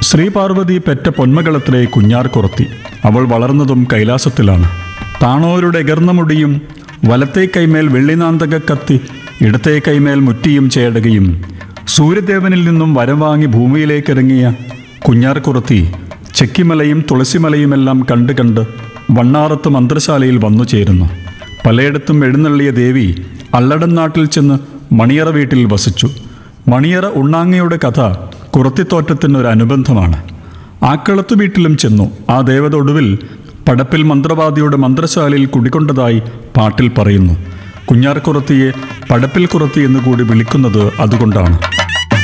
ശ്രീപാർവതി പെറ്റ പൊന്മകളത്തിലെ കുഞ്ഞാർ കുറത്തി അവൾ വളർന്നതും കൈലാസത്തിലാണ് താണോരുടെ എകർന്ന മുടിയും വലത്തേ കൈമേൽ വെള്ളിനാന്തക കത്തി ഇടത്തേ കൈമേൽ മുറ്റിയും ചേടുകയും സൂര്യദേവനിൽ നിന്നും വരം വാങ്ങി ഭൂമിയിലേക്കിറങ്ങിയ കുഞ്ഞാർ കുറത്തി ചെക്കിമലയും തുളസിമലയുമെല്ലാം കണ്ട് കണ്ട് വണ്ണാറത്ത് മന്ത്രശാലയിൽ വന്നു ചേരുന്നു പലയിടത്തും എഴുന്നള്ളിയ ദേവി അള്ളടൻ നാട്ടിൽ ചെന്ന് മണിയറ വീട്ടിൽ വസിച്ചു മണിയറ ഉണ്ണാങ്ങയുടെ കഥ കുറത്തിത്തോറ്റത്തിനൊരു അനുബന്ധമാണ് ആക്കളത്തു വീട്ടിലും ചെന്നു ആ ദേവത ഒടുവിൽ പടപ്പിൽ മന്ത്രവാദിയുടെ മന്ത്രശാലയിൽ കുടികൊണ്ടതായി പാട്ടിൽ പറയുന്നു കുഞ്ഞാർ കുറത്തിയെ പടപ്പിൽ കുറത്തി എന്ന് കൂടി വിളിക്കുന്നത് അതുകൊണ്ടാണ്